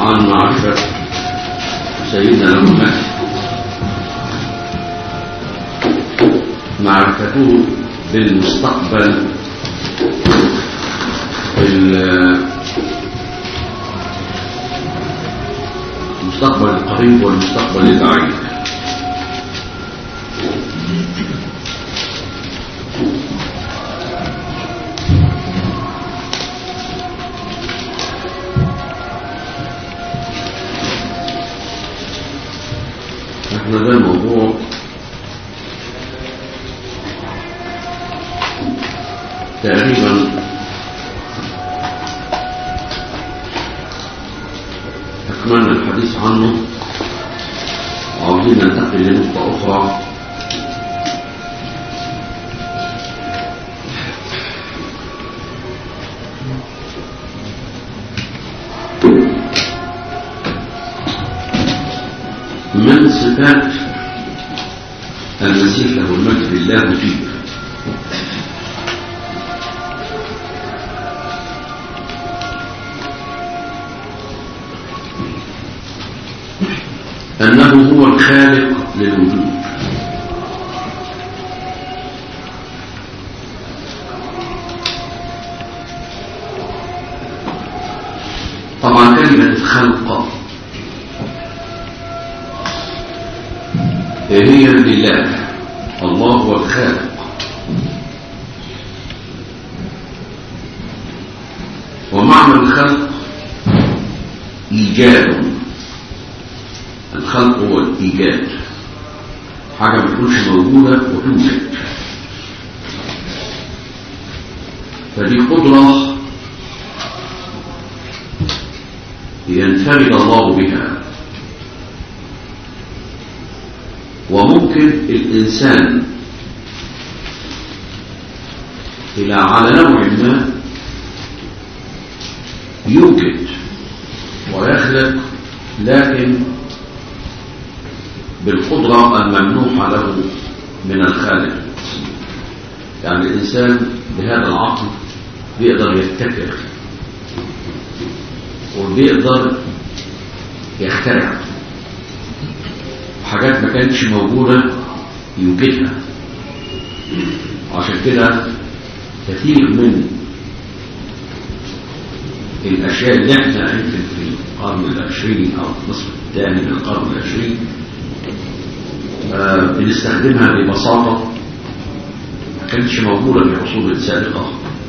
عن معرفة سيدنا محمد معرفته بالمستقبل المستقبل القريب والمستقبل البعيد احنا ده الموضوع تقريبا أكملنا الحديث عنه وعاوزين ننتقل لنقطة أخرى من صفات المسيح له المجد الله فيه أنه هو الخالق للوجود طبعا كلمة الخلق هي لله الله هو الخالق ومعنى الخلق إيجاد الخلق هو الإيجاد حاجة ما تكونش موجودة وتوجد فدي قدرة ينفرد الله بها وممكن الإنسان إلى على نوع ما يوجد ويخلق لكن بالقدرة الممنوحة له من الخالق يعني الإنسان بهذا العقل بيقدر يبتكر وبيقدر يخترع حاجات ما كانتش موجودة يوجدها عشان كده كثير من الأشياء اللي احنا يمكن في القرن العشرين أو النصف الثاني من القرن العشرين آه بنستخدمها ببساطة ما كانتش موجودة في العصور السابقة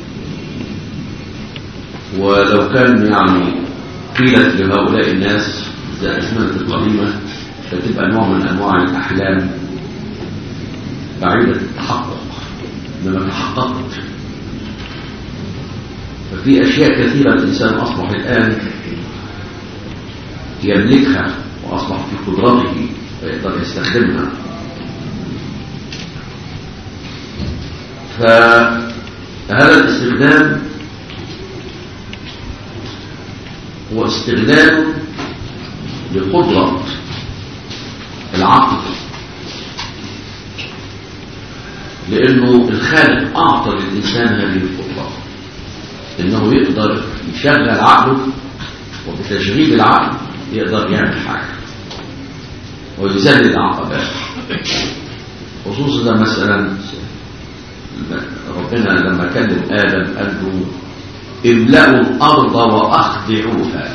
ولو كان يعني قيلت لهؤلاء الناس ذا الأزمنة القديمة فتبقى نوع من أنواع الأحلام بعيدة التحقق إنما تحققت ففي أشياء كثيرة الإنسان أصبح الآن يملكها وأصبح في قدرته فيقدر يستخدمها فهذا الاستخدام هو استغلال لقدرة العقل لأنه الخالق أعطى للإنسان هذه القدرة إنه يقدر يشغل عقله وبتشغيل العقل يقدر يعمل حاجة ويزلل العقبات خصوصا مثلا ربنا لما كلم آدم قال له املأوا الأرض وأخضعوها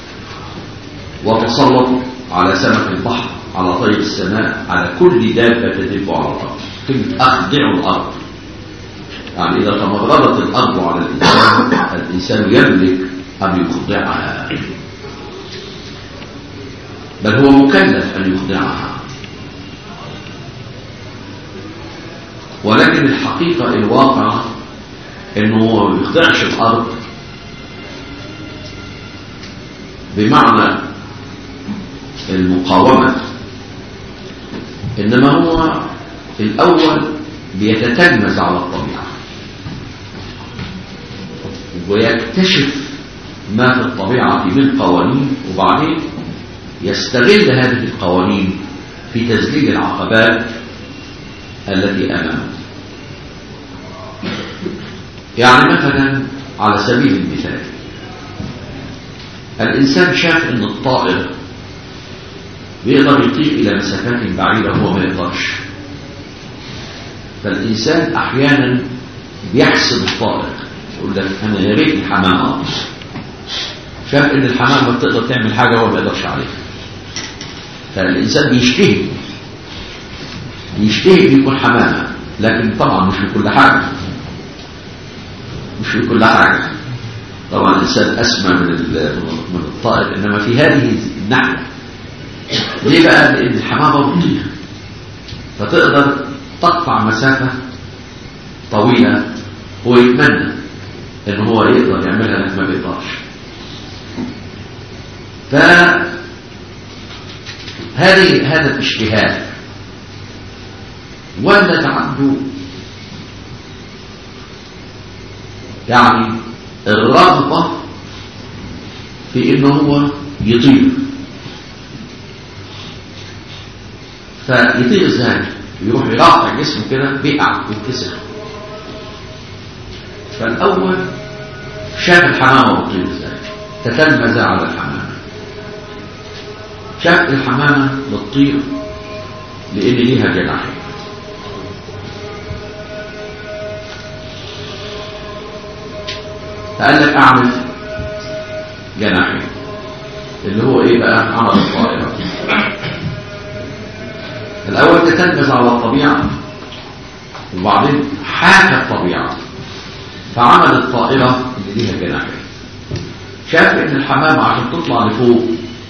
وتسلطوا على سمك البحر على طير السماء على كل دابة تدب على الأرض كلمة أخضعوا الأرض يعني إذا تمردت الأرض على الإنسان الإنسان يملك أن يخضعها بل هو مكلف أن يخضعها ولكن الحقيقة الواقع انه هو ما بيخضعش الارض بمعنى المقاومة انما هو الاول بيتتلمذ على الطبيعة ويكتشف ما في الطبيعة من قوانين وبعدين يستغل هذه القوانين في تذليل العقبات التي أمامه يعني مثلا على سبيل المثال الإنسان شاف أن الطائر بيقدر يطير إلى مسافات بعيدة وهو ما يقدرش فالإنسان أحيانا بيحسب الطائر يقول لك أنا يا ريت الحمامة شاف أن الحمامة بتقدر تعمل حاجة هو ما يقدرش عليها فالإنسان بيشتهي بيشتهي يكون حمامة لكن طبعا مش في كل حاجة مش في كل حاجة طبعا الإنسان أسمى من من الطائر إنما في هذه الناحية ليه بقى؟ لأن الحمامة بتطير فتقدر تقطع مسافة طويلة هو يتمنى إن هو يقدر يعملها لكن ما بيقدرش ف هذه هذا الاشتهاء ولد عنده يعني الرغبة في انه هو يطير فيطير ازاي يروح يقطع جسمه كده بيقع ويتكسر فالاول شاف الحمامه بتطير ازاي تتلمذ على الحمامه شاف الحمامه بتطير لان ليها جناحين فقال لك اعمل جناحين اللي هو ايه بقى عمل الطائرة الاول تتلمذ على الطبيعة وبعدين حاكى الطبيعة فعمل الطائرة اللي ليها جناحين شاف ان الحمامة عشان تطلع لفوق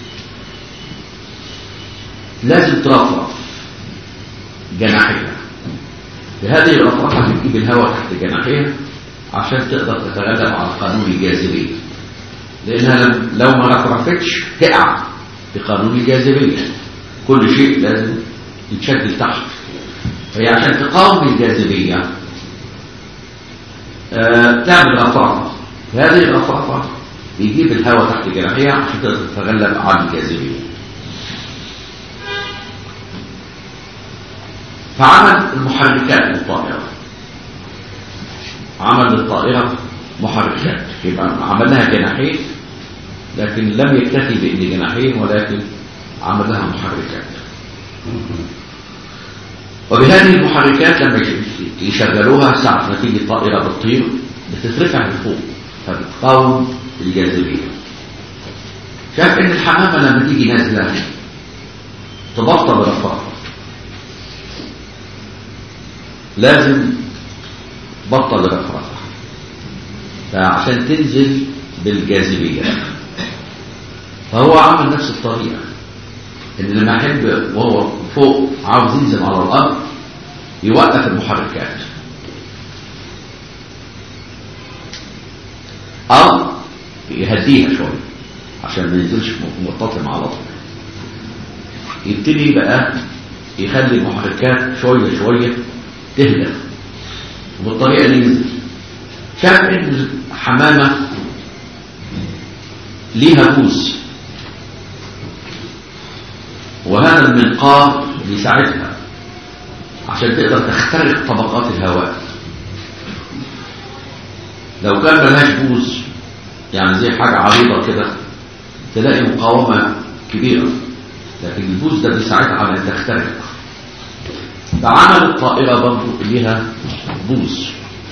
لازم ترفرف جناحيها بهذه الرفرفة بتجيب الهواء تحت جناحيها عشان تقدر تتغلب على قانون الجاذبية لأنها لو ما رفرفتش تقع في قانون الجاذبية كل شيء لازم يتشد تحت فهي عشان تقاوم الجاذبية آه تعمل رفرفة هذه الرفرفة يجيب الهواء تحت جناحيها عشان تقدر تتغلب عن الجاذبية فعمل المحركات للطائرة عمل للطائرة محركات يبقى عمل لها جناحين لكن لم يكتفي بإن جناحين ولكن عمل لها محركات وبهذه المحركات لما يشغلوها ساعة ما تيجي الطائرة بتطير بتترفع لفوق فبتقاوم الجاذبية شاف ان الحمامة لما تيجي نازلة تبطل رفرفة لازم بطل رفرفة فعشان تنزل بالجاذبية فهو عمل نفس الطريقة ان لما يحب وهو فوق عاوز ينزل على الارض يوقف المحركات او يهديها شوية عشان ما ينزلش مرتطم على طول يبتدي بقى يخلي المحركات شوية شوية تهدى وبالطريقة دي نزل شاف ان الحمامة ليها بوز وهذا المنقار بيساعدها عشان تقدر تخترق طبقات الهواء لو كان ملهاش بوز يعني زي حاجة عريضة كده تلاقي مقاومة كبيرة لكن البوز ده بيساعدها على ان تخترق فعمل الطائرة برضو ليها بوز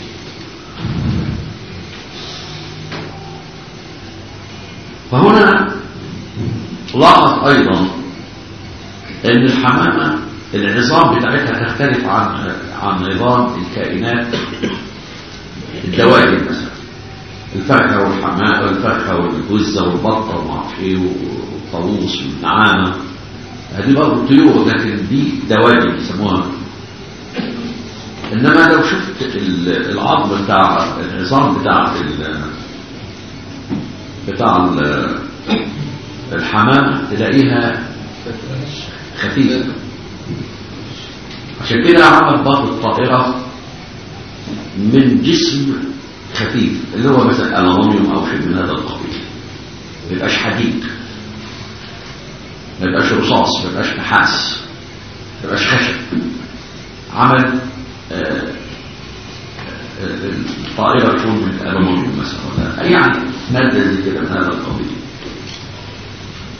فهنا لاحظ ايضا ان الحمامة العظام بتاعتها تختلف عن عن نظام الكائنات الدوائر مثلا الفرخة والحمامة والفرخة والجزة والبطة ومعرفش ايه والطاووس والنعامة هذه برضه طيور لكن دي دوائر بيسموها انما لو شفت العظم بتاع العظام بتاع بتاع الحمامة تلاقيها خفيفة عشان كده عمل بعض الطائرة من جسم خفيف اللي هو مثلا ألمنيوم أو شيء من هذا القبيل ما يبقاش حديد ما يبقاش رصاص ما يبقاش نحاس ما يبقاش خشب عمل آه الطائرة تكون من الألمنيوم مثلا ولا يعني مادة زي كده من هذا القبيل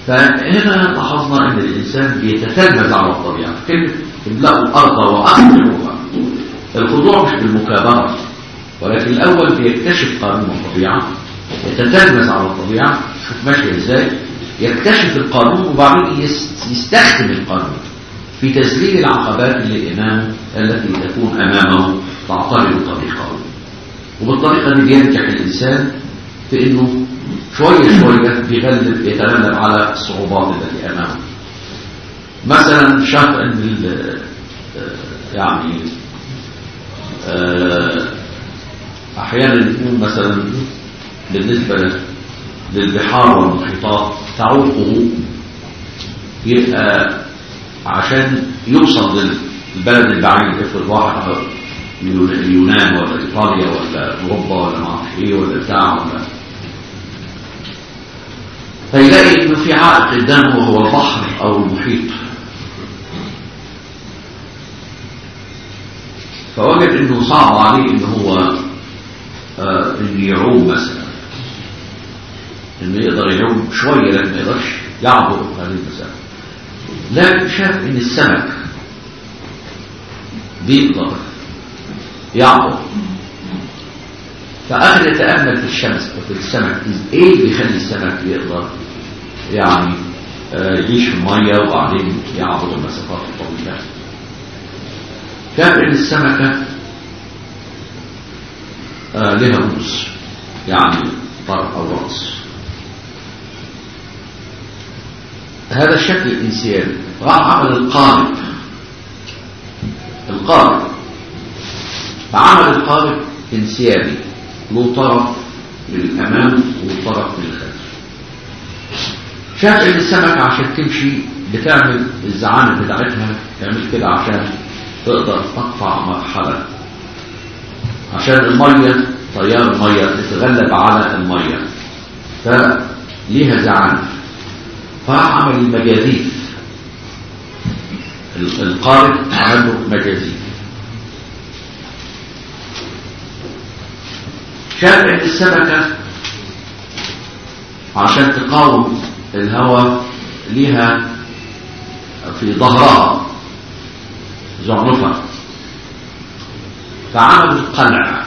فهنا لاحظنا ان الانسان بيتتلمذ على الطبيعه كلمه املأوا الارض واخضعوها الخضوع مش بالمكابره ولكن الاول بيكتشف قانون الطبيعه يتتلمذ على الطبيعه شوف ماشيه ازاي يكتشف القانون وبعدين يستخدم القانون في تسليل العقبات اللي امامه التي تكون امامه تعترض طريقه وبالطريقه دي بينجح الانسان في انه شويه شويه بيغلب يتغلب على الصعوبات التي امامه مثلا شاف ان يعني احيانا يكون مثلا بالنسبه للبحار والمحيطات تعوقه يبقى عشان يوصل للبلد البعيد افرض واحد اليونان ولا ايطاليا ولا اوروبا ولا ما اعرف ايه ولا بتاع ولا فيلاقي انه في عائق قدامه وهو البحر او المحيط فوجد انه صعب عليه ان هو آه انه يعوم مثلا انه يقدر يعوم شويه لكن ما يقدرش يعبر هذه المسافه لكن شاف ان السمك بيقدر يعبر فأخذ يتأمل في الشمس وفي السمك ايه اللي بيخلي السمك يقدر يعني آه يعيش في المية وبعدين يعبر المسافات الطويلة كان ان السمكة آه لها رؤوس يعني طرف او رأس هذا الشكل الانسيابي راح عمل القارب القارب فعمل القارب انسيابي له طرف للامام وطرف للخلف شاف ان السمكة عشان تمشي بتعمل الزعانة بتاعتها تعمل كده عشان تقدر تقطع مرحلة عشان المية تيار المية تتغلب على المية فليها زعانة فراح عمل المجاذيف القارب عمل له مجاذيف شاف ان السمكة عشان تقاوم الهواء ليها في ظهرها زعنفة فعمل القلع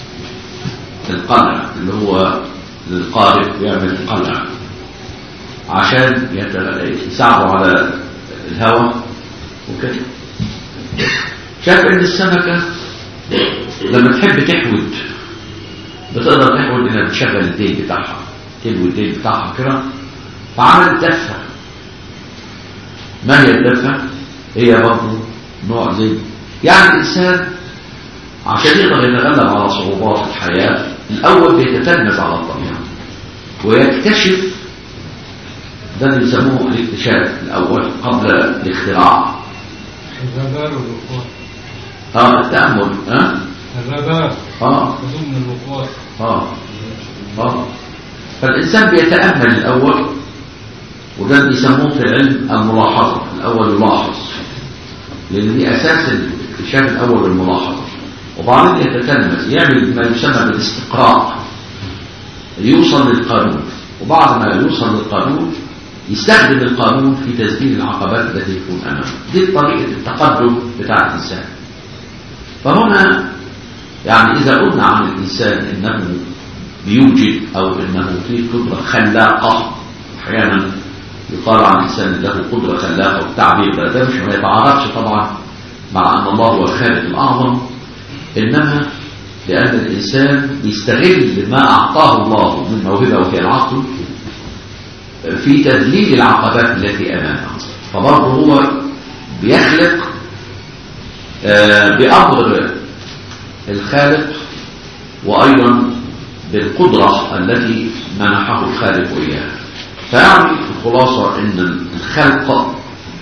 القلع اللي هو للقارب يعمل قلع عشان يساعدوا على الهواء وكده شاف ان السمكة لما تحب تحود بتقدر تحود انها بتشغل الديل بتاعها تلوي الديل بتاعها كده فعملت دفة ما هي الدفة هي برضه نوع زي يعني الانسان عشان يقدر يتغلب على صعوبات الحياة الاول بيتتلمذ على الطبيعة ويكتشف ده اللي يسموه الاكتشاف الاول قبل الاختراع الرباب والوقوع اه التأمل ها الرباب اه ضمن الوقوع اه اه فالإنسان بيتأمل الأول وده بيسموه في العلم الملاحظة الأول يلاحظ لأن دي أساس الاكتشاف الأول الملاحظة وبعدين يتتلمذ يعمل ما يسمى بالاستقراء يوصل للقانون وبعد ما يوصل للقانون يستخدم القانون في تسجيل العقبات التي تكون أمامه دي طريقة التقدم بتاع الإنسان فهنا يعني إذا قلنا عن الإنسان إنه بيوجد أو إنه فيه قدرة خلاقة أحيانا يقال عن الإنسان له قدرة خلاقة والتعبير ده, ده مش ما يتعارضش طبعا مع أن الله هو الخالق الأعظم إنما لأن الإنسان يستغل ما أعطاه الله من موهبة وهي العقل في تذليل العقبات التي أمامه فبرضه هو بيخلق آه، بأمر الخالق وأيضا بالقدرة التي منحه الخالق إياها فيعني الخلاصة أن الخلق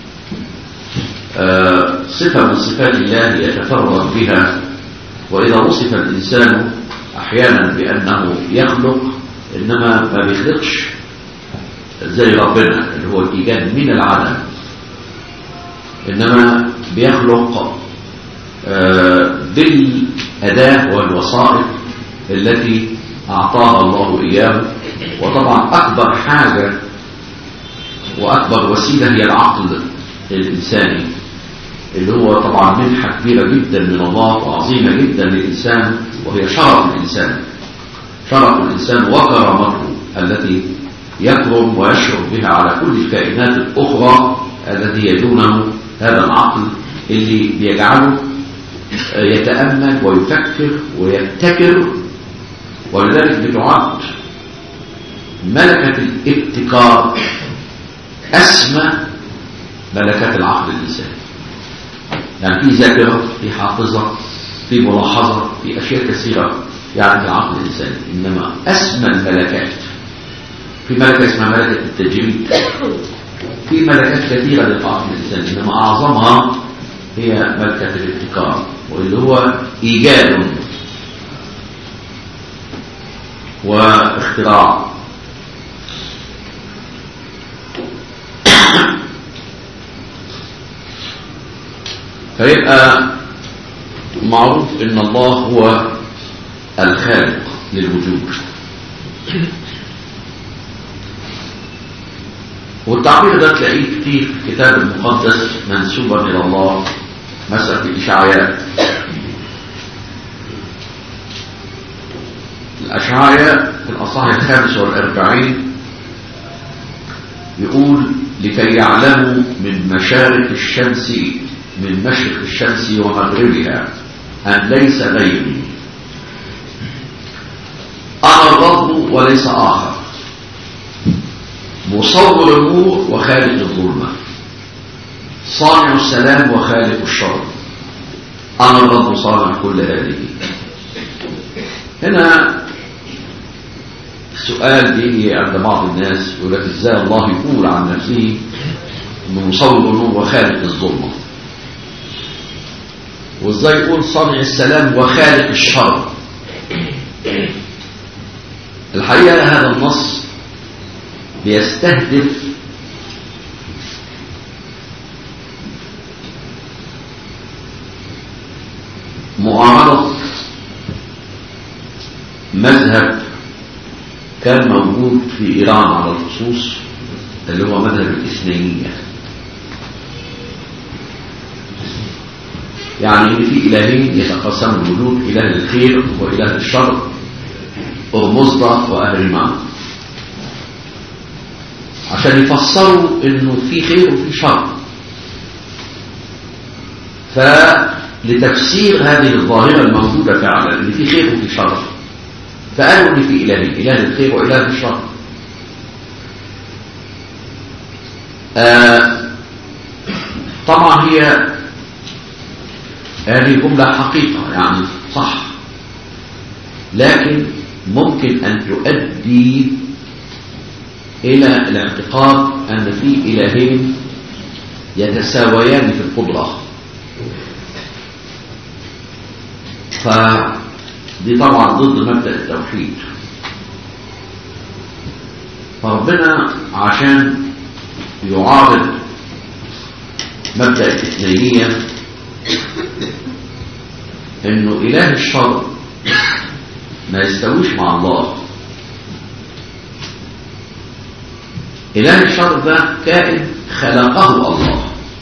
آه، صفة من صفات الله يتفرد بها وإذا وصف الإنسان أحيانا بأنه يخلق إنما ما بيخلقش زي ربنا اللي هو الإيجاد من العدم إنما بيخلق آه، بالأداة والوسائط التي أعطاها الله إياه وطبعا أكبر حاجة وأكبر وسيلة هي العقل الإنساني اللي هو طبعا منحة كبيرة جدا من الله وعظيمة جدا للإنسان وهي شرف الإنسان شرف الإنسان وكرامته التي يكرم ويشرف بها على كل الكائنات الأخرى التي هي دونه هذا العقل اللي بيجعله يتأمل ويفكر ويبتكر ولذلك بتعد ملكة الابتكار أسمى ملكات العقل الإنساني يعني في ذاكرة في حافظة في ملاحظة في أشياء كثيرة يعني في العقل الإنساني إنما أسمى الملكات في ملكة اسمها ملكة التجريد في ملكات كثيرة للعقل الإنساني إنما أعظمها هي ملكة الابتكار واللي هو إيجاد واختراع فيبقى معروف ان الله هو الخالق للوجود والتعبير ده تلاقيه كتير في الكتاب المقدس منسوبا الى الله مثلا في الاشعياء الاشعياء في الاصحاح الخامس والاربعين يقول لكي يعلموا من مشارق الشمس من مشرق الشمس ومغربها أن ليس غيري أنا الرب وليس آخر مصور النور وخالق الظلمة صانع السلام وخالق الشر أنا الرب صانع كل هذه هنا السؤال بيجي عند بعض الناس يقول لك ازاي الله يقول عن نفسه انه مصور النور وخالق الظلمه وازاي يقول صانع السلام وخالق الشر الحقيقة هذا النص بيستهدف معارضة مذهب كان موجود في إيران على الخصوص اللي هو مذهب الإثنينية يعني ان في الهين يتقسم الوجود اله الخير واله الشر ارمزدة واهرمان عشان يفسروا انه في خير وفي شر فلتفسير هذه الظاهرة الموجودة فعلا ان في خير وفي شر فقالوا ان في الهين اله الخير واله الشر آه طبعا هي هذه جملة حقيقة يعني صح لكن ممكن أن تؤدي إلى الاعتقاد أن في إلهين يتساويان في القدرة فدي طبعا ضد مبدأ التوحيد فربنا عشان يعارض مبدأ الاثنينية انه اله الشر ما يستويش مع الله اله الشر ده كائن خلقه الله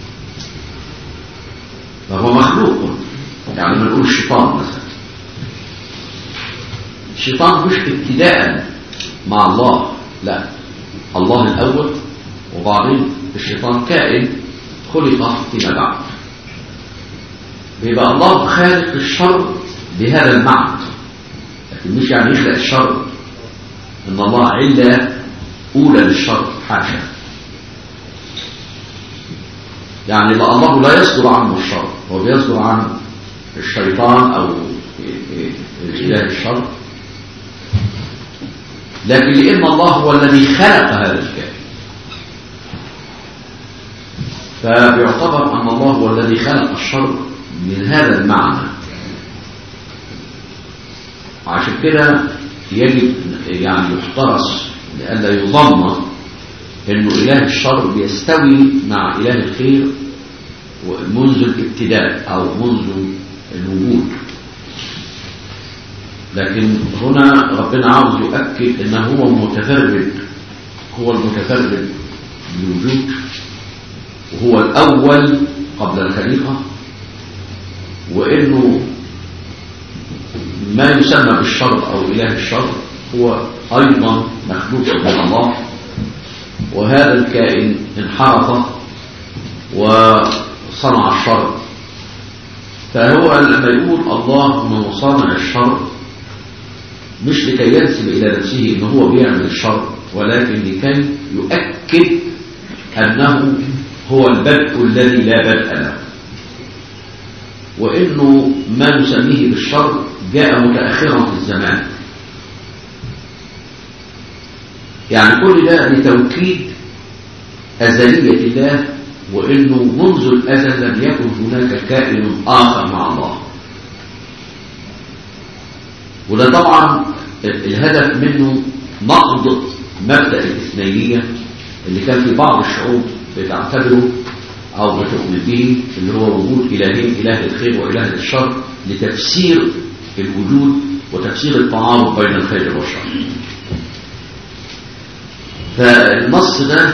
فهو مخلوق يعني بنقول الشيطان مثلا الشيطان مش ابتداء مع الله لا الله الاول وبعدين الشيطان كائن خلق فيما بعد بيبقى الله خالق الشر بهذا المعنى لكن مش يعني يخلق الشر ان الله علة اولى للشر حاشا يعني لا الله لا يصدر عنه الشر هو بيصدر عن الشيطان او اله الشر لكن لان الله هو الذي خلق هذا الكائن فبيعتبر ان الله هو الذي خلق الشر من هذا المعنى عشان كده يجب يعني يحترس لئلا يظن انه اله الشر بيستوي مع اله الخير منذ الابتداء او منذ الوجود لكن هنا ربنا عاوز يؤكد انه هو متفرد هو المتفرد الوجود وهو الأول قبل الخليقة وإنه ما يسمى بالشر أو إله الشر هو أيضا مخلوق من الله وهذا الكائن انحرف وصنع الشر فهو لما يقول الله من صانع الشر مش لكي ينسب إلى نفسه إن هو بيعمل الشر ولكن لكي يؤكد أنه هو البدء الذي لا بدء له وإنه ما نسميه بالشر جاء متأخرا في الزمان يعني كل ده لتوكيد أزلية الله وإنه منذ الأزل لم يكن هناك كائن آخر مع الله وده طبعا الهدف منه نقض مبدأ الاثنينية اللي كان في بعض الشعوب بتعتبره أو بتؤمن به اللي هو وجود إلهين إله الخير وإله الشر لتفسير الوجود وتفسير التعارض بين الخير والشر فالنص ده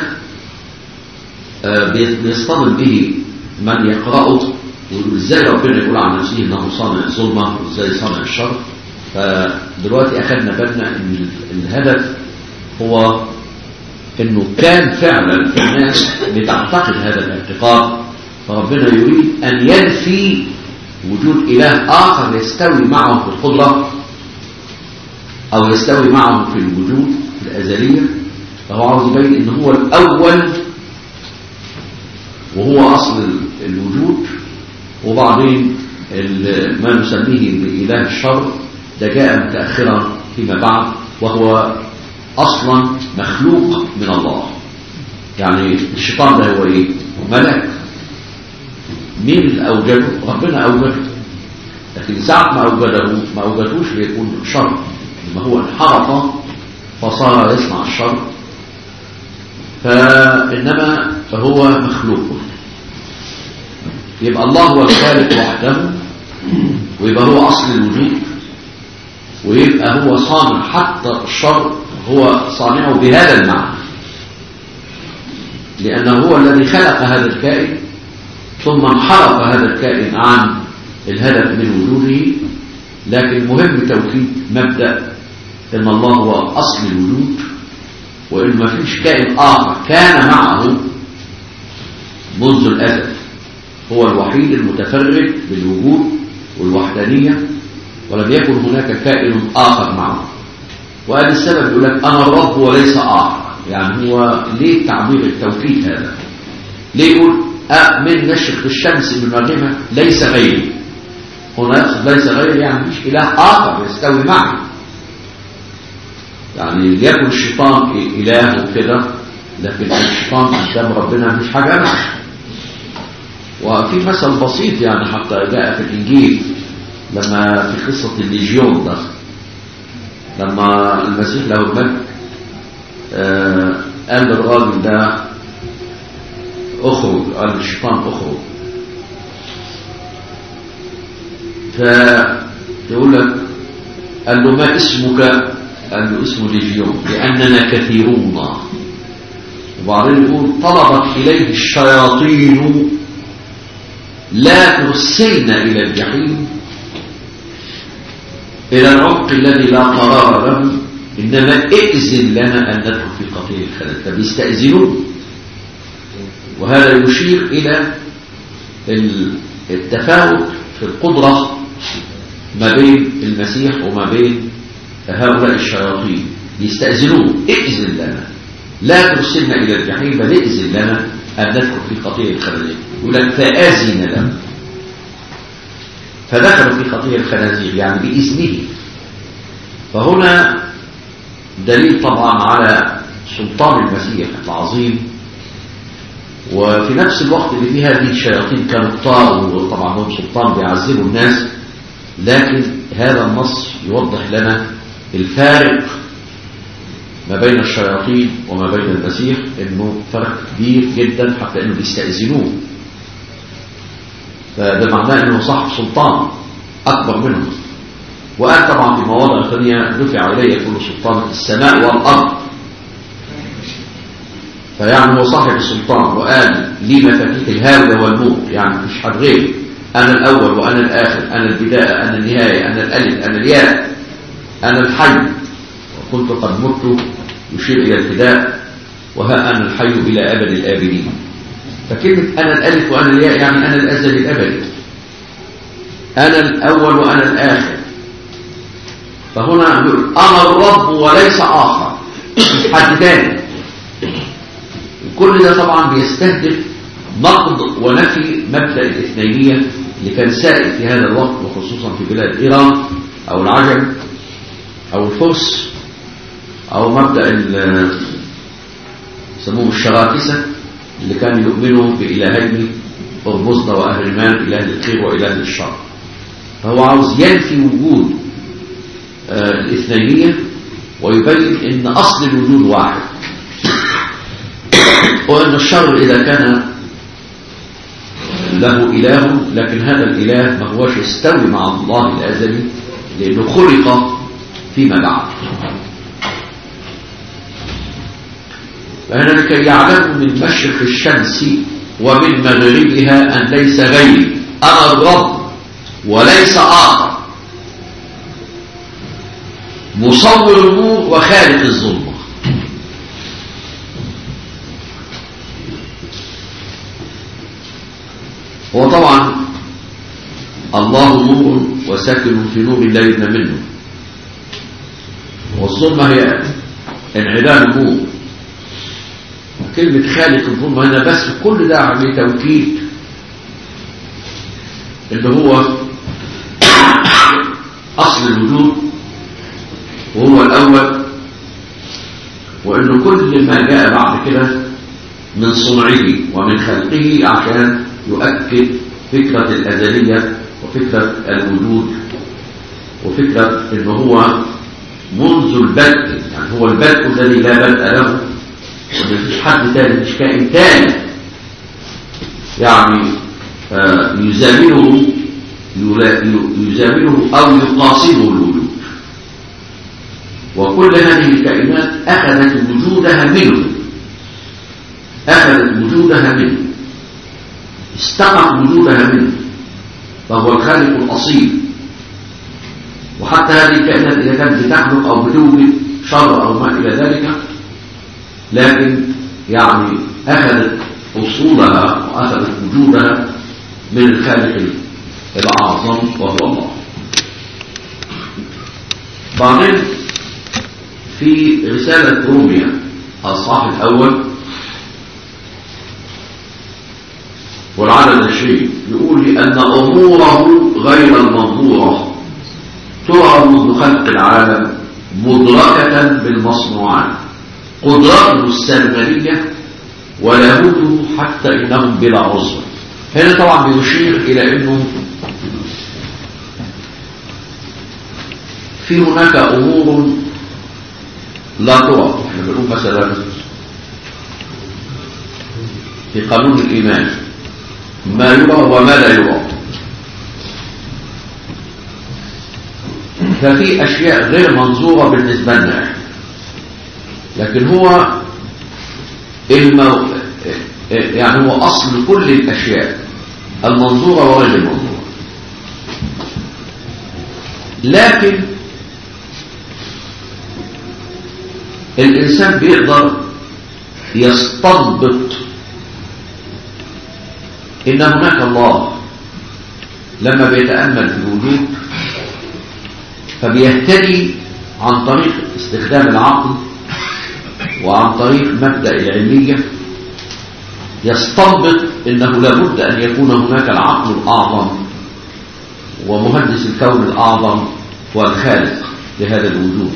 بيصطدم به من يقرأه ويقول ازاي ربنا يقول عن نفسه انه صانع الظلمة وازاي صانع الشر فدلوقتي اخذنا بالنا ان الهدف هو انه كان فعلا في الناس بتعتقد هذا الاعتقاد فربنا يريد ان ينفي وجود اله اخر يستوي معه في القدرة او يستوي معه في الوجود في الازلية فهو عاوز يبين ان هو الاول وهو اصل الوجود وبعدين ما نسميه بإله الشر ده جاء متأخرا فيما بعد وهو أصلا مخلوق من الله يعني الشيطان ده هو إيه ملك مين اللي أوجده ربنا أوجده لكن ساعة ما أوجده ما أوجدوش ليكون شر لما هو انحرف فصار يصنع الشر فإنما فهو مخلوق يبقى الله هو الخالق وحده ويبقى هو أصل الوجود ويبقى هو صانع حتى الشر هو صانعه بهذا المعنى لأنه هو الذي خلق هذا الكائن ثم انحرف هذا الكائن عن الهدف من وجوده لكن مهم توكيد مبدأ ان الله هو أصل الوجود وإن ما فيش كائن آخر كان معه منذ الأزل هو الوحيد المتفرد بالوجود والوحدانية ولم يكن هناك كائن آخر معه وهذا السبب يقول لك أنا الرب وليس آخر يعني هو ليه تعبير التوكيد هذا ليه يقول من مشرق الشمس من مغربها ليس غيري هنا يقصد ليس غيري يعني مش إله آخر يستوي معي يعني ليكن الشيطان إله وكده لكن الشيطان قدام ربنا مش حاجة معه وفي مثل بسيط يعني حتى جاء في الإنجيل لما في قصة الليجيون ده لما المسيح له المجد آه قال للراجل ده اخرج قال للشيطان اخرج فيقول لك قال له ما اسمك قال له اسمه ليجيون لأننا كثيرون وبعدين يقول طلبت إليه الشياطين لا ترسلنا إلى الجحيم إلى العمق الذي لا قرار له إنما ائذن لنا أن ندخل في قطيع الخلل فبيستأذنون وهذا يشير إلى التفاوت في القدرة ما بين المسيح وما بين هؤلاء الشياطين يستأذنون ائذن لنا لا ترسلنا إلى الجحيم بل ائذن لنا أن ندخل في قطيع الخنازير يقول لك فآذن لهم فدخلوا في قطيع الخنازير يعني بإذنه فهنا دليل طبعا على سلطان المسيح العظيم وفي نفس الوقت اللي فيه هذه الشياطين كانوا كتار وطبعا هم سلطان بيعذبوا الناس لكن هذا النص يوضح لنا الفارق ما بين الشياطين وما بين المسيح انه فرق كبير جدا حتى انه بيستأذنوه فده معناه انه صاحب سلطان اكبر منهم وقال طبعا في مواضع ثانيه دفع الي كل سلطان في السماء والارض فيعني هو صاحب السلطان وقال لي مفاتيح الهاوية والموت يعني مش حد غيري أنا الأول وأنا الآخر أنا البداية أنا النهاية أنا الألف أنا الياء أنا الحي وكنت قد مت يشير إلى الفداء وها أنا الحي إلى أبد الآبدين فكلمة أنا الألف وأنا الياء يعني أنا الأزل الأبدي أنا الأول وأنا الآخر فهنا يقول أنا الرب وليس آخر مش حد تاني وكل ده طبعا بيستهدف نقد ونفي مبدأ الاثنينية اللي كان سائد في هذا الوقت وخصوصا في بلاد إيران أو العجم أو الفرس أو مبدأ ال- يسموه الشراكسة اللي كانوا يؤمنوا بإلهين أرمزدا وأهرمان إله الخير وإله الشر فهو عاوز ينفي وجود آه، الاثنينية ويبين ان اصل الوجود واحد وان الشر اذا كان له اله لكن هذا الاله ما هوش يستوي مع الله الازلي لانه خلق فيما بعد فهنا لكي يعلموا من مشرق الشمس ومن مغربها ان ليس غيري انا الرب وليس اخر مصور النور وخالق الظلمة هو طبعا الله نور وساكن في نور لا يبنى منه والظلمة هي انعدام النور كلمة خالق الظلمة هنا بس كل ده عملية توكيد اللي هو أصل الوجود وهو الأول وأنه كل ما جاء بعد كده من صنعه ومن خلقه عشان يؤكد فكرة الأزلية وفكرة الوجود وفكرة أنه هو منذ البدء يعني هو البدء الذي لا بدء له ومفيش حد تاني مش كائن تاني يعني آه، يزامله يلا- يزامله أو يقاصده الوجود وكل هذه الكائنات أخذت وجودها منه أخذت وجودها منه استقت وجودها منه فهو الخالق الأصيل وحتى هذه الكائنات إذا كانت بتخلق أو بتوجد شر أو ما إلى ذلك لكن يعني أخذت أصولها وأخذت وجودها من الخالق الأعظم وهو الله بعدين في رسالة روميا الصح الأول والعدد الشيء يقول لي أن أموره غير المنظورة ترى منذ خلق العالم مدركة بالمصنوعات قدرته السرمدية ولاهوته حتى إنهم بلا عذر هنا طبعا بيشير إلى أنه في هناك أمور لا ترى احنا بنقول مثلا في قانون الإيمان ما يرى وما لا يرى ففي أشياء غير منظورة بالنسبة لنا إحنا. لكن هو المو... يعني هو أصل كل الأشياء المنظورة وغير المنظورة لكن الإنسان بيقدر يستنبط إن هناك الله لما بيتأمل في الوجود فبيهتدي عن طريق استخدام العقل وعن طريق مبدأ العلمية يستنبط انه لابد ان يكون هناك العقل الاعظم ومهندس الكون الاعظم والخالق لهذا الوجود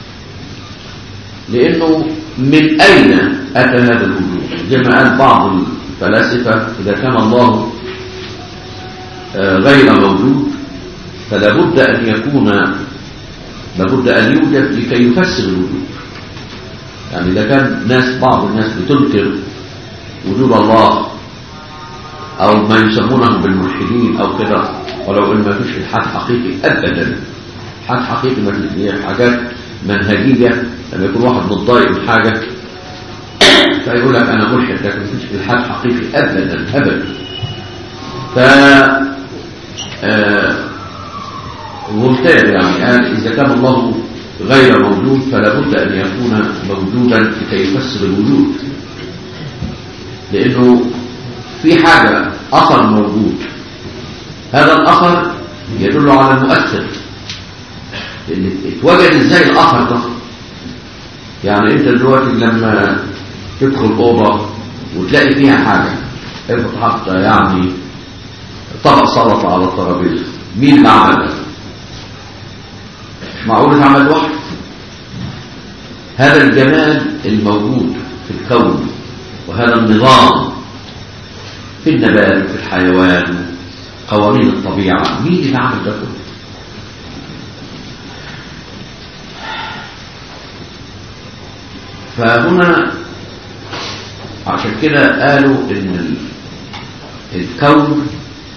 لانه من اين اتى هذا الوجود زي ما قال بعض الفلاسفه اذا كان الله آه، غير موجود فلابد ان يكون لابد ان يوجد لكي يفسر الوجود يعني اذا كان ناس بعض الناس بتنكر وجود الله او ما يسمونه بالملحدين او كده ولو ان ما فيش الحاد حقيقي ابدا الحاد حقيقي ما فيش هي حاجات منهجيه لما يكون واحد متضايق من حاجه فيقول لك انا ملحد لكن مفيش الحاد حقيقي ابدا ابدا ف آه، مبتدع يعني قال اذا كان الله غير موجود فلا بد ان يكون موجودا لكي يفسر الوجود لانه في حاجه اثر موجود هذا الاثر يدل على المؤثر لان اتوجد ازاي الاثر ده يعني انت دلوقتي لما تدخل اوضه وتلاقي فيها حاجه افرض حتى يعني طبق سلطه على الترابيزه مين اللي عمل ده؟ مش معقول اتعمل لوحده هذا الجمال الموجود في الكون وهذا النظام في النبات وفي الحيوان قوانين الطبيعه مين اللي عمل ده كله؟ فهنا عشان كده قالوا ان ال- الكون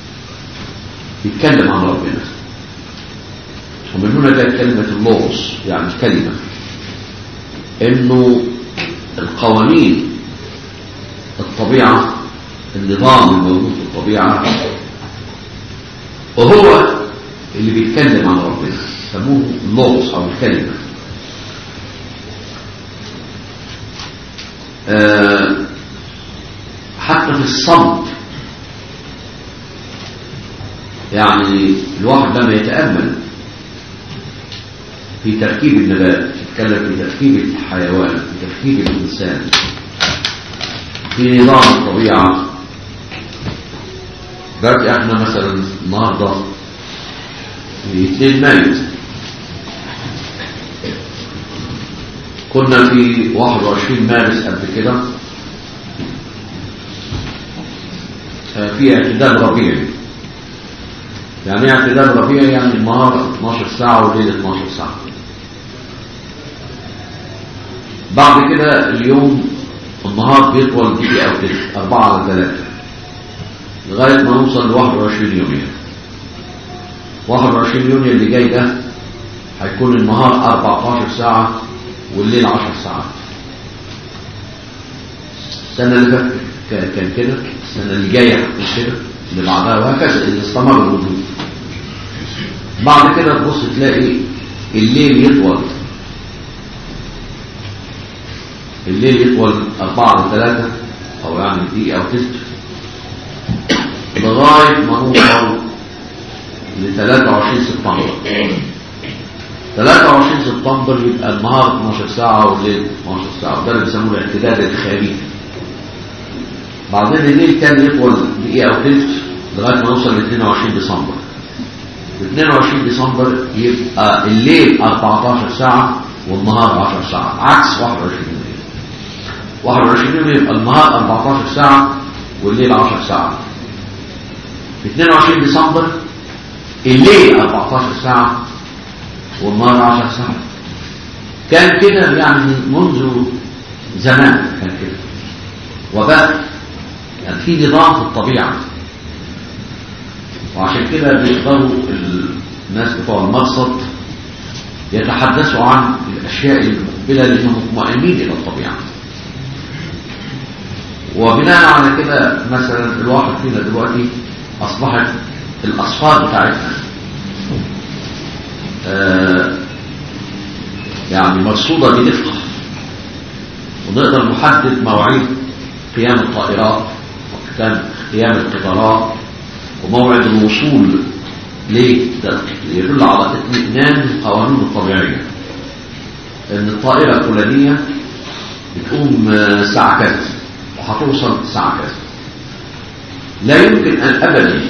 يتكلم عن ربنا ومن هنا جاءت كلمة اللغز يعني الكلمة انه القوانين الطبيعة النظام الموجود في الطبيعة وهو اللي بيتكلم عن ربنا سموه اللغز او الكلمة آه، حتى في الصمت يعني الواحد لما يتأمل في تركيب النبات يتكلم في تركيب الحيوان في تركيب الإنسان في نظام الطبيعة دلوقتي احنا مثلا النهارده في 2 مايو كنا في 21 مارس قبل كده آه، في اعتدال ربيعي يعني ايه اعتدال ربيعي يعني النهار 12 ساعة والليل 12 ساعة بعد كده اليوم النهار بيطول دقيقة أو تلت أربعة على ثلاثة لغاية ما نوصل ل 21 يوميا 21 يوميا اللي جاي ده هيكون النهار 14 ساعة والليل 10 ساعات السنة اللي فاتت كان كان كده السنة اللي جاية هتكون كده اللي بعدها وهكذا اللي استمر الوجود بعد كده تبص تلاقي الليل يطول الليل يطول أربعة على ثلاثة أو يعني دقيقة أو تلت لغاية ما نوصل ل 23 سبتمبر 23 سبتمبر يبقى النهار 12 ساعة والليل 12 ساعة وده اللي بيسموه الاعتدال الخارجي بعدين الليل كان يطول دقيقة أو تلت لغاية ما نوصل ل 22 ديسمبر في 22 ديسمبر يبقى الليل 14 ساعة والنهار 10 ساعات عكس 21 يوم 21 يوم يبقى النهار 14 ساعة والليل 10 ساعات في 22 ديسمبر الليل 14 ساعة والنهار 10 ساعات كان كده يعني منذ زمان كان كده وبقى يعني في نظام في الطبيعة وعشان كده بيقدروا الناس بتوع المقصد يتحدثوا عن الأشياء المقبلة لأنهم مطمئنين إلى الطبيعة وبناء على كده مثلا الواحد فينا دلوقتي أصبحت الأصفار بتاعتنا آه يعني مرصودة بدقة ونقدر نحدد مواعيد قيام الطائرات وقيام قيام القطارات وموعد الوصول ليه؟ ده يدل على اطمئنان القوانين الطبيعية ان الطائرة الفلانية بتقوم آه، الساعة كذا وهتوصل الساعة كذا لا يمكن ان ابدا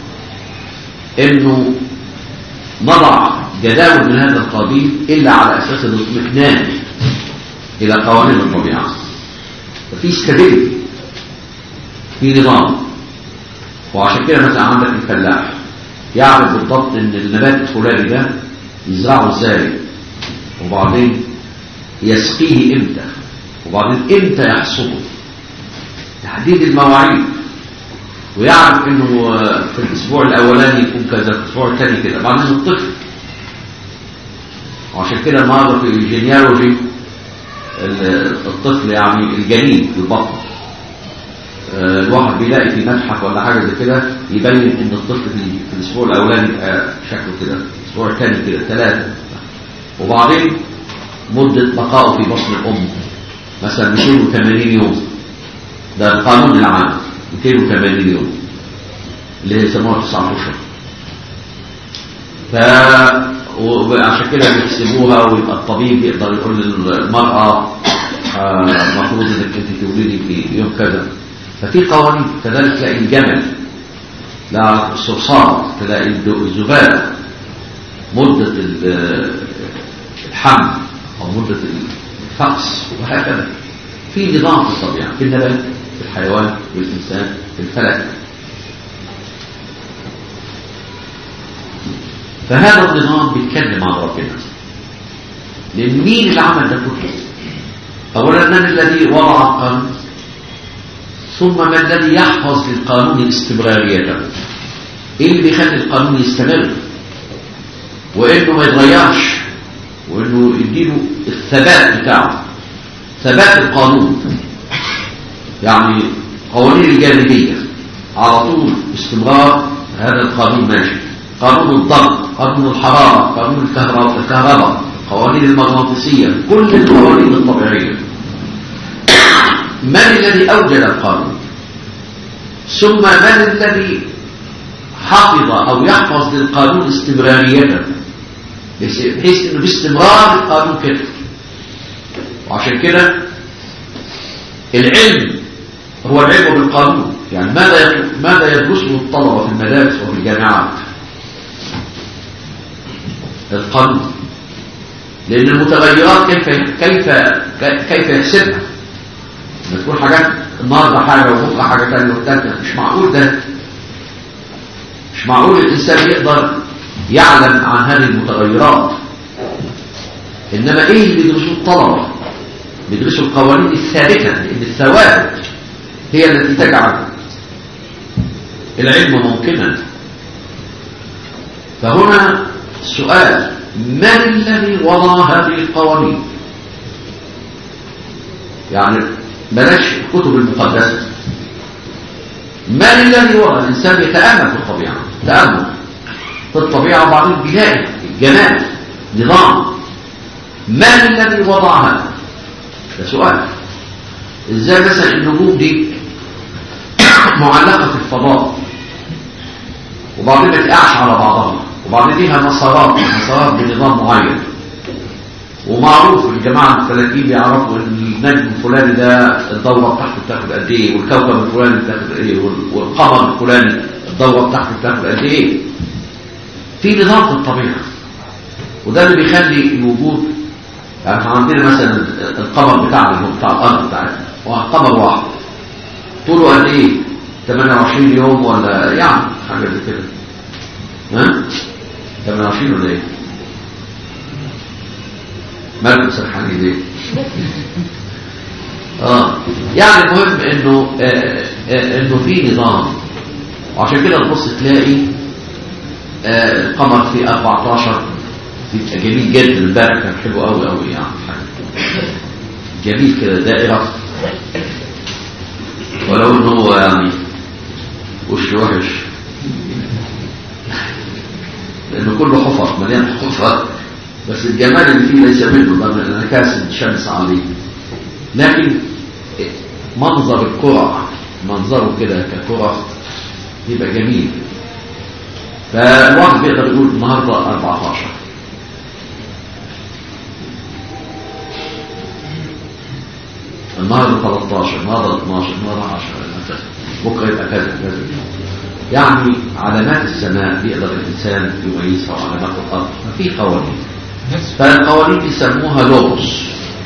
انه نضع جداول من هذا القبيل الا على اساس الاطمئنان الى قوانين الطبيعه ففي استابيليتي في نظام وعشان كده مثلا عندك الفلاح يعرف بالضبط ان النبات الفلاني ده يزرعه ازاي وبعدين يسقيه امتى وبعدين امتى يحصده تحديد المواعيد ويعرف انه في الاسبوع الاولاني يكون كذا في الاسبوع الثاني كده بعدين الطفل وعشان كده النهارده في الجينيالوجي ال- الطفل يعني الجنين في البطن آه، الواحد بيلاقي في متحف ولا حاجه زي كده يبين ان الطفل في في الاسبوع الاولاني يبقى شكله كده الاسبوع الثاني كده ثلاثه وبعدين مده بقائه في بطن الام مثلا 280 يوم ده القانون العام 280 يوم اللي هي يسموها 19 ف وعشان كده بيحسبوها ويبقى الطبيب يقدر يقول للمرأة آه، المفروض انك انت تولدي في يوم كذا ففي قوانين كذلك تلاقي الجمل لا الصرصار تلاقي الد- الذباب مدة ال- الحمل أو مدة الفقس وهكذا في نظام في الطبيعة في النبات في الحيوان في الإنسان في الفلك فهذا النظام بيتكلم عن ربنا لأن مين اللي عمل ده كله أولا من الذي وضع القانون ثم ما الذي يحفظ للقانون استمراريته ايه اللي بيخلي القانون يستمر وانه ما يتغيرش وانه يديله الثبات بتاعه ثبات القانون يعني قوانين الجانبية على طول استمرار هذا القانون ماشي قانون الضغط قانون الحرارة قانون الكهرباء الكهرباء قوانين المغناطيسية كل القوانين الطبيعية من الذي أوجد القانون ثم من الذي حفظ أو يحفظ للقانون استمراريته بحيث أنه باستمرار القانون كده وعشان كده العلم هو العلم بالقانون يعني ماذا ماذا يدرسه الطلبة في المدارس وفي الجامعات القانون لأن المتغيرات كيف كيف كيف يحسبها لما تكون حاجات النهارده حاجة وبكره حاجة ثانيه والثالثة مش معقول ده مش معقول الإنسان يقدر يعلم عن هذه المتغيرات إنما إيه اللي بيدرسوه الطلبة بيدرسوا القوانين الثابتة لأن الثوابت هي التي تجعل العلم ممكنا فهنا السؤال من الذي وضع هذه القوانين يعني بلاش الكتب المقدسة من الذي وضع الإنسان يتأمل في الطبيعة تأمل في الطبيعة وبعدين بيلاقي جمال نظام من الذي وضع هذا ده سؤال ازاي مثلا النجوم دي معلقة في الفضاء وبعدين ما تقعش على بعضها وبعدين ليها مسارات مسارات بنظام معين ومعروف الجماعة الفلكيين بيعرفوا ان النجم الفلاني ده الدورة بتاعته بتاخد قد ايه والكوكب الفلاني بتاخد قد ايه وال- والقمر الفلاني الدورة بتاعته بتاخد قد ايه في نظام في الطبيعة وده اللي بيخلي الوجود يعني احنا عندنا مثلا القمر بتاعنا اللي هو بتاع الارض بتاعتنا هو قمر واحد طوله قد ايه 28 يوم ولا يعني حاجه زي كده ها 28 ولا ايه مالكم سرحانين ليه اه يعني المهم انه آه آه انه في نظام وعشان كده تبص تلاقي آه القمر في 14 بيبقى جميل جدا امبارح كان حلو قوي قوي يعني حاجه جميل كده دائره ولو انه هو يعني وش وحش لانه كله حفر مليان حفر بس الجمال اللي فيه ليس منه ده من انعكاس الشمس عليه لكن منظر الكرة منظره كده ككرة يبقى جميل فالواحد بيقدر يقول النهارده 14 النهارده 13 النهارده 12 النهارده 10 مثلا بكره يبقى كذا كذا يعني علامات السماء بيقدر الانسان يميزها وعلامات الارض ففي قوانين فالقوانين يسموها لوغوس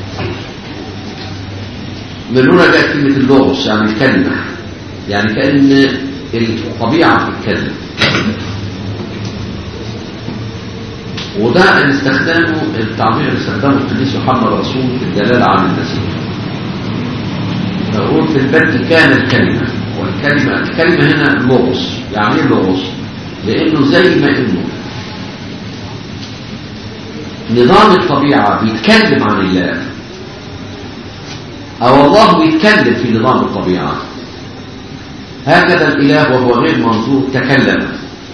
من هنا جاءت كلمة اللوغوس يعني الكلمة يعني كأن الطبيعة بتتكلم وده اللي استخدامه التعبير اللي استخدمه القديس محمد رسول في الدلالة على المسيح نقول في البدء كان الكلمة والكلمة الكلمة هنا لوغوس يعني ايه لوغوس؟ لأنه زي ما إنه نظام الطبيعة بيتكلم عن الله أو الله بيتكلم في نظام الطبيعة هكذا الإله وهو غير منظور تكلم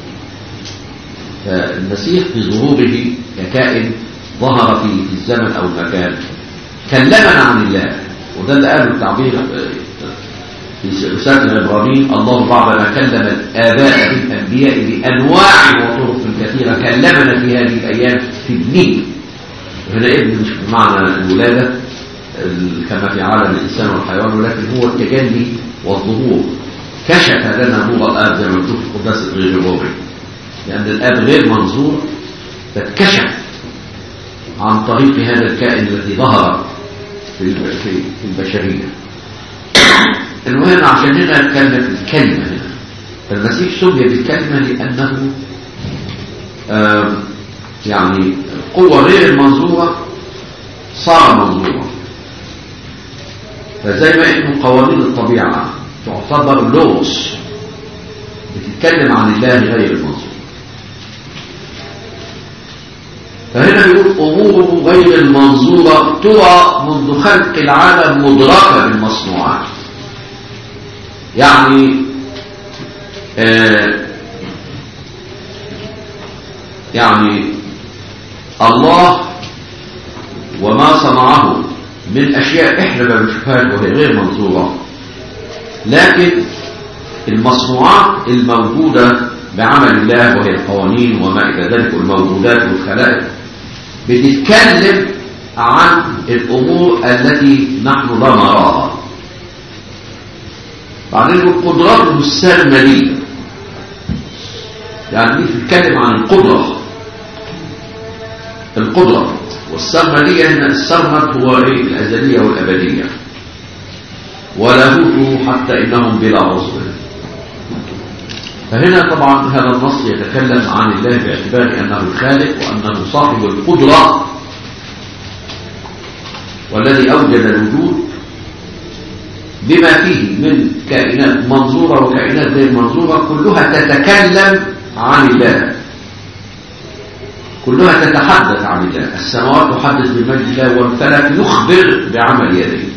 فالمسيح في ظهوره ككائن ظهر في الزمن أو المكان كلمنا عن الله وده اللي قاله التعبير في رسالة العبرانيين الله بعدما كلم الآباء بالأنبياء بأنواع وطرق كثيرة كلمنا في هذه الأيام في ابنه وهنا ابن مش بمعنى الولادة كما في عالم الإنسان والحيوان ولكن هو التجلي والظهور كشف لنا نور الآب زي ما بنشوف في قداس غير الرومي لأن الآب غير منظور فاتكشف عن طريق هذا الكائن الذي ظهر في في البشرية المهم عشان هنا كلمة الكلمة هنا فالمسيح سمي بالكلمة لأنه يعني قوة غير المنظورة صار منظورا فزي ما انه قوانين الطبيعة تعتبر لوس بتتكلم عن الله غير المنظور فهنا بيقول أموره غير المنظورة ترى منذ خلق العالم مدركة بالمصنوعات يعني آه يعني الله وما صنعه من أشياء إحنا ما بنشوفهاش وهي غير منظورة لكن المصنوعات الموجودة بعمل الله وهي القوانين وما إلى ذلك والموجودات والخلائق بتتكلم عن الأمور التي نحن لا نراها بعدين قدراته السرمدية يعني دي بتتكلم عن القدرة القدرة والسرمدية هنا السرمد هو ايه الأزلية والأبدية ولاهوته حتى إنهم بلا عذر فهنا طبعا هذا النص يتكلم عن الله باعتبار أنه الخالق وأنه صاحب القدرة والذي أوجد الوجود بما فيه من كائنات منظورة وكائنات غير منظورة كلها تتكلم عن الله كلها تتحدث عن الله السماوات تحدث بمجد الله والفلك يخبر بعمل يديه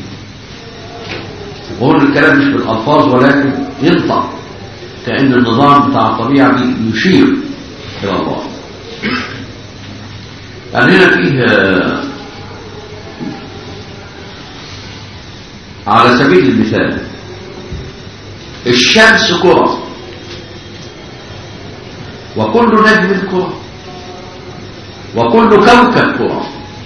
وهنا الكلام مش بالألفاظ ولكن ينطق كأن النظام بتاع الطبيعة دي يشير إلى الله يعني هنا فيه على سبيل المثال الشمس كرة وكل نجم كرة وكل كوكب كرة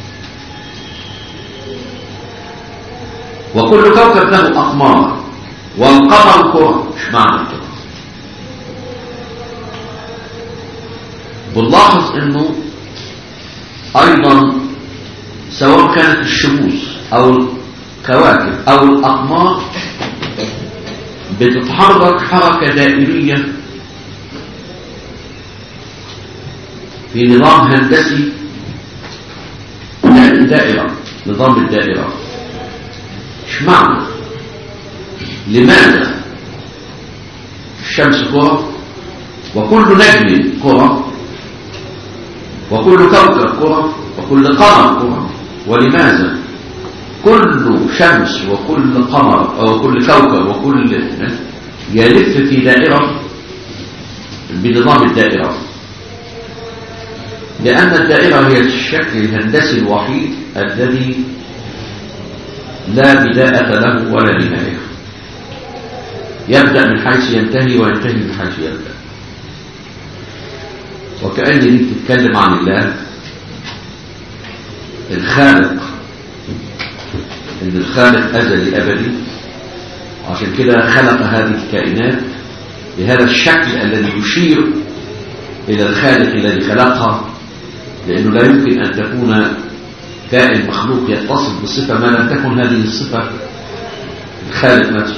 وكل كوكب له أقمار والقمر كرة مش معنى الكرة بنلاحظ انه ايضا سواء كانت الشموس او الكواكب او الاقمار بتتحرك حركة دائرية في نظام هندسي دائرة نظام الدائرة ايش معنى لماذا الشمس كرة وكل نجم كرة وكل كوكب كرة وكل قمر كرة ولماذا كل شمس وكل قمر أو كل كوكب وكل يلف في دائرة بنظام الدائرة لأن الدائرة هي الشكل الهندسي الوحيد الذي لا بداءة له ولا نهاية يبدأ من حيث ينتهي وينتهي من حيث يبدأ وكأن دي بتتكلم عن الله الخالق ان الخالق ازلي ابدي عشان كده خلق هذه الكائنات بهذا الشكل الذي يشير الى الخالق الذي خلقها لانه لا يمكن ان تكون كائن مخلوق يتصف بصفه ما لم تكن هذه الصفه الخالق نفسه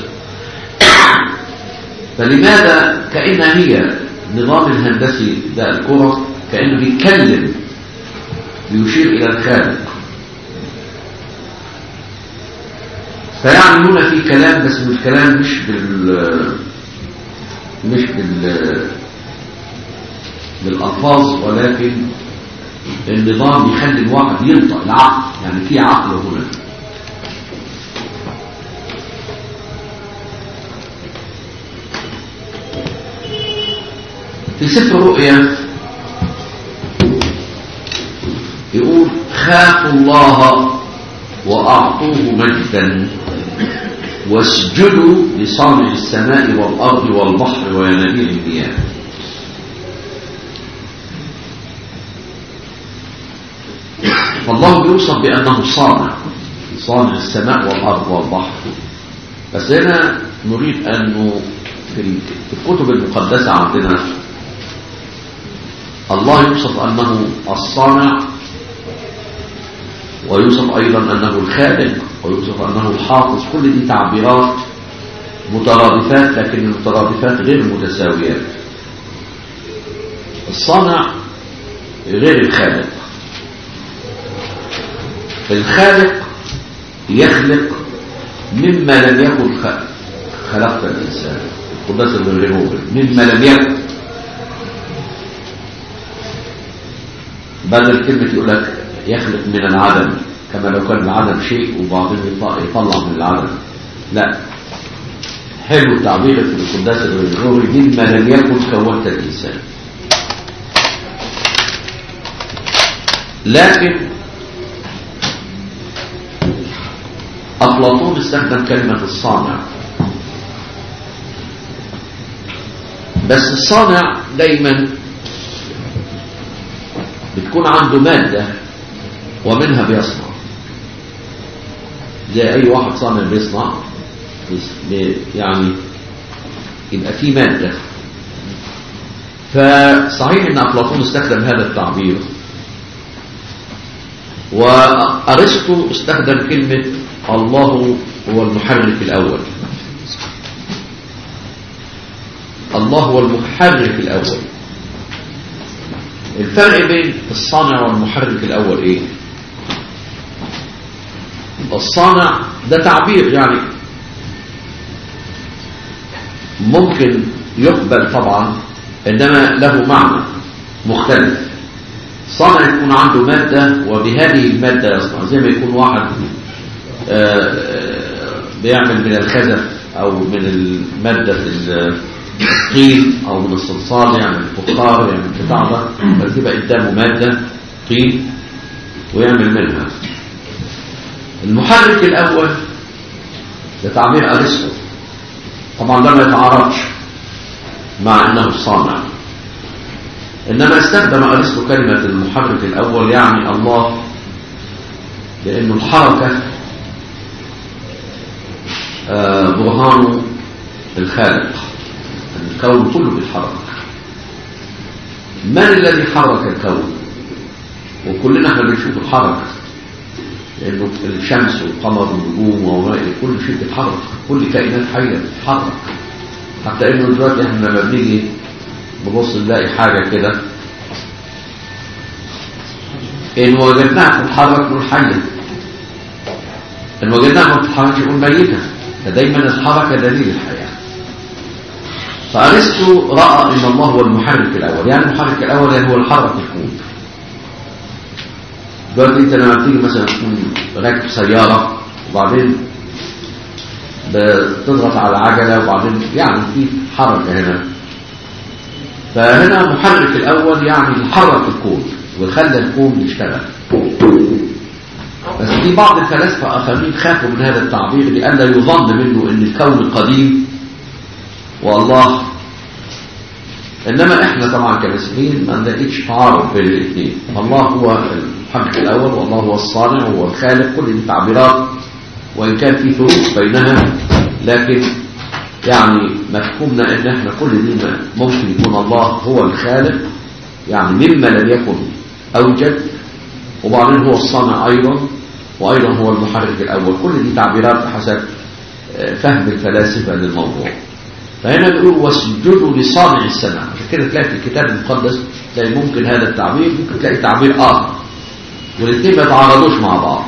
فلماذا كأنها هي النظام الهندسي ده الكرة كأنه بيتكلم بيشير إلى الخالق فيعني هنا في كلام بس مش كلام مش بال مش بال بالألفاظ ولكن النظام بيخلي الواحد ينطق العقل يعني في عقل هنا في سفر الرؤيا يقول خافوا الله وأعطوه مجدا واسجدوا لصانع السماء والأرض والبحر وينابيع المياه فالله بيوصف بأنه صانع صانع السماء والأرض والبحر بس هنا نريد أنه في الكتب المقدسة عندنا الله يوصف أنه الصانع ويوصف أيضا أنه الخالق ويوصف أنه الحافظ كل دي تعبيرات مترادفات لكن المترادفات غير متساويات الصانع غير الخالق الخالق يخلق مما لم يكن خلقت الإنسان القداس الغيروبي مما لم يكن بدل كلمة يقول لك يخلق من العدم كما لو كان العدم شيء وبعدين يطلع من العدم لا حلو تعبير في القداس الغيروبي مما لم يكن كونت الإنسان لكن أفلاطون استخدم كلمة الصانع بس الصانع دايما بتكون عنده مادة ومنها بيصنع زي أي واحد صانع بيصنع يعني يبقى في مادة فصحيح ان أفلاطون استخدم هذا التعبير وأرسطو استخدم كلمة الله هو المحرك الأول الله هو المحرك الأول الفرق بين الصانع والمحرك الأول إيه الصانع ده تعبير يعني ممكن يقبل طبعا إنما له معنى مختلف صانع يكون عنده مادة وبهذه المادة يصنع زي ما يكون واحد بيعمل من الخزف أو من المادة الطين أو من الصلصال يعمل فخار يعمل بتاع ده فتبقى قدامه مادة طين ويعمل منها المحرك الأول ده تعبير أرسطو طبعا ده ما يتعارضش مع أنه الصانع إنما استخدم أرسطو كلمة المحرك الأول يعني الله لأنه الحركة برهان الخالق الكون كله بيتحرك من الذي حرك الكون وكلنا احنا بنشوف الحركة لأنه الشمس والقمر والنجوم وماء كل شيء بيتحرك كل كائنات حية بتتحرك حتى انه دلوقتي احنا لما بنيجي نبص نلاقي حاجة كده إن وجدناها تتحرك نقول حية إن وجدناها ما تتحركش نقول ميتة فدايما الحركة دليل الحياة فأرسطو رأى إن الله هو المحرك الأول يعني المحرك الأول يعني هو الحرك الكون دلوقتي أنت لما تيجي مثلا تكون راكب سيارة وبعدين بتضغط على العجلة وبعدين يعني في حركة هنا فهنا محرك الأول يعني حرك الكون وخلى الكون يشتغل بس في بعض الفلاسفة آخرين خافوا من هذا التعبير لألا يظن منه أن الكون قديم والله إنما إحنا طبعا كمسلمين ما نلاقيش تعارض بين الاثنين الله هو المحرك الأول والله هو الصانع وهو الخالق كل التعبيرات وإن كان في فروق بينها لكن يعني مفهومنا ان احنا كل دي ممكن يكون الله هو الخالق يعني مما لم يكن اوجد وبعدين هو الصانع ايضا وايضا هو المحرك الاول كل دي تعبيرات حسب فهم الفلاسفه للموضوع فهنا نقول واسجدوا لصانع السماء عشان كده تلاقي في الكتاب المقدس تلاقي ممكن هذا التعبير ممكن تلاقي تعبير اخر والاثنين ما يتعارضوش مع بعض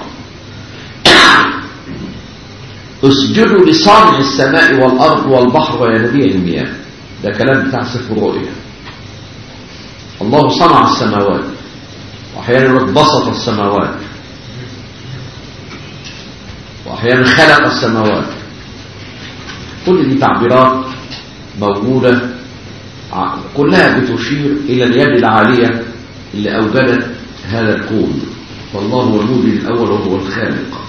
اسجدوا لصانع السماء والأرض والبحر وينابيع المياه ده كلام بتاع سفر الرؤيا الله صنع السماوات وأحيانا يقول بسط السماوات وأحيانا خلق السماوات كل دي تعبيرات موجودة ع- كلها بتشير إلى اليد العالية اللي أوجدت هذا الكون فالله هو الموجد الأول وهو الخالق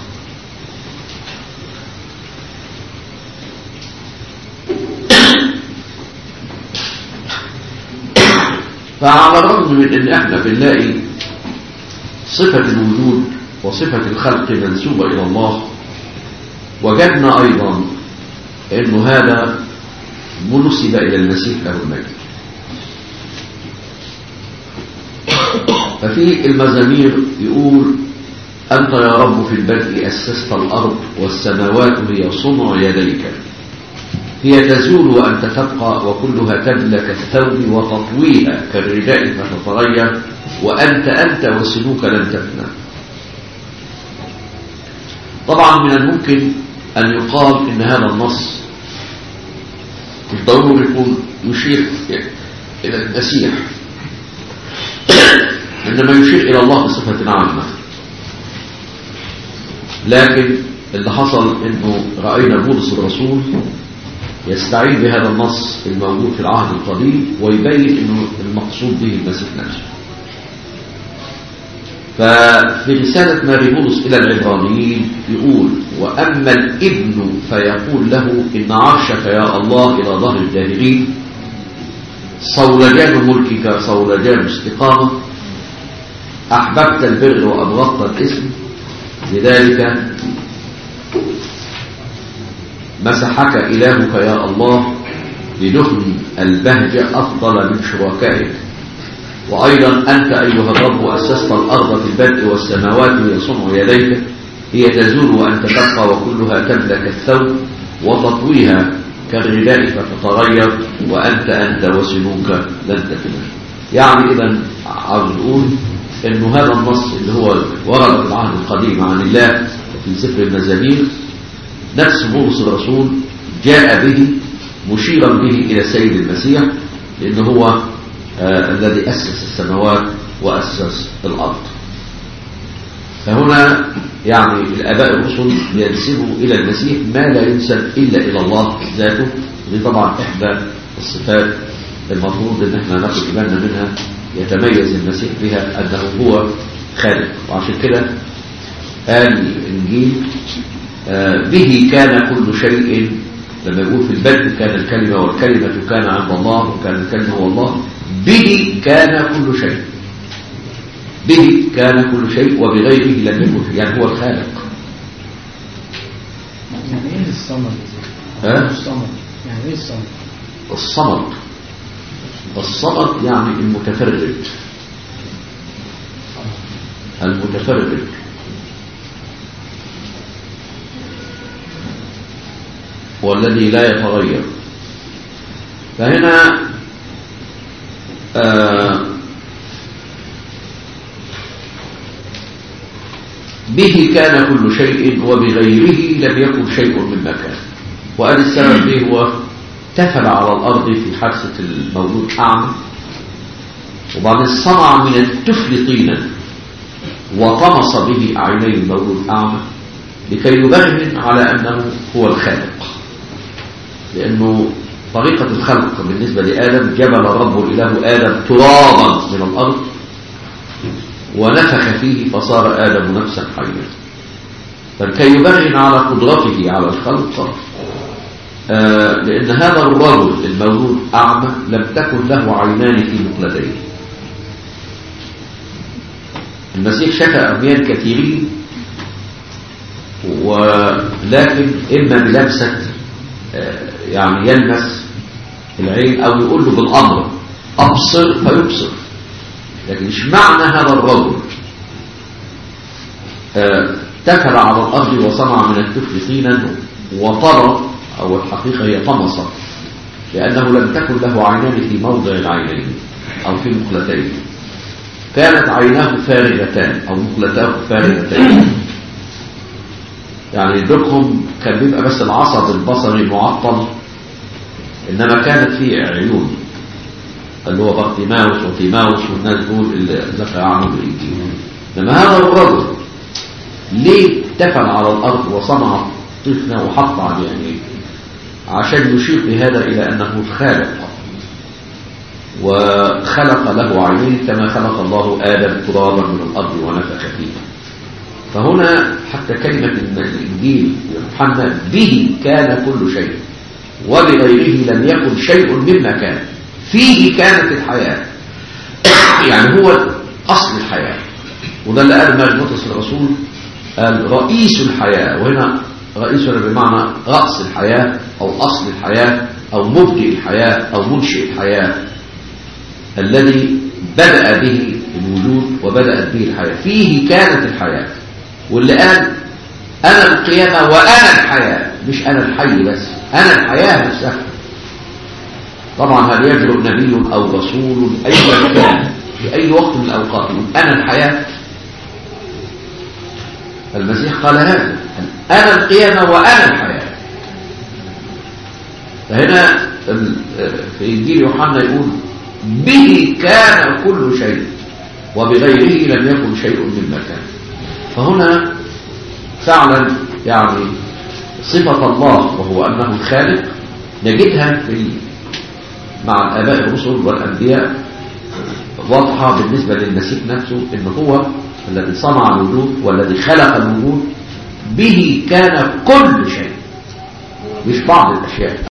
فعلى الرغم من ان احنا بنلاقي صفة الوجود وصفة الخلق منسوبة الى الله وجدنا ايضا انه هذا منسب الى المسيح له المجد ففي المزامير يقول أنت يا رب في البدء أسست الأرض والسماوات هي صنع يديك هي تزول وأنت تبقى وكلها تبلى كالثوب وتطويها كالرداء فتتغير وأنت أنت وسلوك لن تفنى طبعا من الممكن أن يقال إن هذا النص مش ضروري يكون يشير إلى المسيح إنما يشير إلى الله بصفة عامة لكن اللي حصل إنه رأينا بولس الرسول يستعين بهذا النص الموجود في العهد القديم ويبين إنه المقصود به المسيح نفسه ففي رسالة ماري بولس إلى العبرانيين يقول وأما الابن فيقول له إن عرشك يا الله إلى ظهر الداهرين صولجان ملكك صولجان استقامة أحببت البر وأبغضت الاسم لذلك مسحك إلهك يا الله بدهن البهجة أفضل من شركائك وأيضا أنت أيها الرب أسست الأرض في البدء والسماوات هي صنع يديك هي تزول وأنت تبقى وكلها تبلى كالثوب وتطويها كالرداء فتتغير وأنت أنت وسنوك لن تفنى يعني إذا عاوز نقول إنه هذا النص اللي هو ورد في العهد القديم عن الله في سفر المزامير نفس بولس الرسول جاء به مشيرا به إلى السيد المسيح لأنه هو آه الذي أسس السماوات وأسس الأرض فهنا يعني الآباء الرسل ينسبوا إلى المسيح ما لا ينسب إلا إلى الله ذاته دي طبعا إحدى الصفات المفروض إن احنا ناخد بالنا منها يتميز المسيح بها أنه هو خالق وعشان كده قال الإنجيل آه به كان كل شيء لما يقول في البدء كان الكلمة والكلمة كان عند الله وكان الكلمة هو الله به كان كل شيء به كان كل شيء وبغيره لم يكن شيء يعني هو الخالق يعني ايه الصمد ها؟ الصمد يعني ايه الصمد الصمد الصمد يعني المتفرد المتفرد هو الذي لا يتغير فهنا آه به كان كل شيء وبغيره لم يكن شيء مما كان وقال السبب به هو تفل على الأرض في حادثة المولود أعمى وبعدين صنع من التفل طينا وطمس به أعيني المولود أعمى لكي يبرهن على أنه هو الخالق لأنه طريقة الخلق بالنسبة لآدم جبل رب الإله آدم ترابا من الأرض ونفخ فيه فصار آدم نفسا حيا فكي يبرهن على قدرته على الخلق آه لأن هذا الرجل المولود أعمى لم تكن له عينان في مقلتيه المسيح شفى أميان كثيرين ولكن إما بلمسة آه يعني يلمس العين أو يقول له بالأمر أبصر فيبصر لكن مش معنى هذا الرجل آه تكل على الأرض وصنع من التفل طينا وطرى أو الحقيقة هي طمس لأنه لم تكن له عينان في موضع العينين أو في مقلتين كانت عيناه فارغتان أو مقلتاه فارغتان يعني دورهم كان بيبقى بس العصب البصري معطل إنما كانت فيه عيون اللي هو بارتيماوس وتيماوس والناس دول اللي ذكر عنهم الإنجيل إنما هذا الرجل ليه اتفل على الأرض وصنع طفنا وحط عليه عينيه عشان يشير بهذا إلى أنه الخالق وخلق له عينين كما خلق الله آدم ترابا من الأرض ونفخ فيه فهنا حتى كلمة الإنجيل يوحنا به كان كل شيء وبغيره لم يكن شيء مما كان فيه كانت الحياة يعني هو أصل الحياة وده اللي قال مجد بطرس الرسول قال رئيس الحياة وهنا رئيس بمعنى رأس الحياة أو أصل الحياة أو مبدئ الحياة أو منشئ الحياة الذي بدأ به الوجود وبدأت به الحياة فيه كانت الحياة واللي قال أنا القيامة وأنا الحياة مش أنا الحي بس أنا الحياة نفسها طبعا هل يجرؤ نبي أو رسول أيا كان في أي وقت من الأوقات يقول أنا الحياة المسيح قال هذا أنا القيامة وأنا الحياة فهنا في إنجيل يوحنا يقول به كان كل شيء وبغيره لم يكن شيء مما كان فهنا فعلا يعني صفة الله وهو أنه الخالق نجدها في مع الآباء الرسل والأنبياء واضحة بالنسبة للمسيح نفسه إن هو الذي صنع الوجود والذي خلق الوجود به كان كل شيء مش بعض الأشياء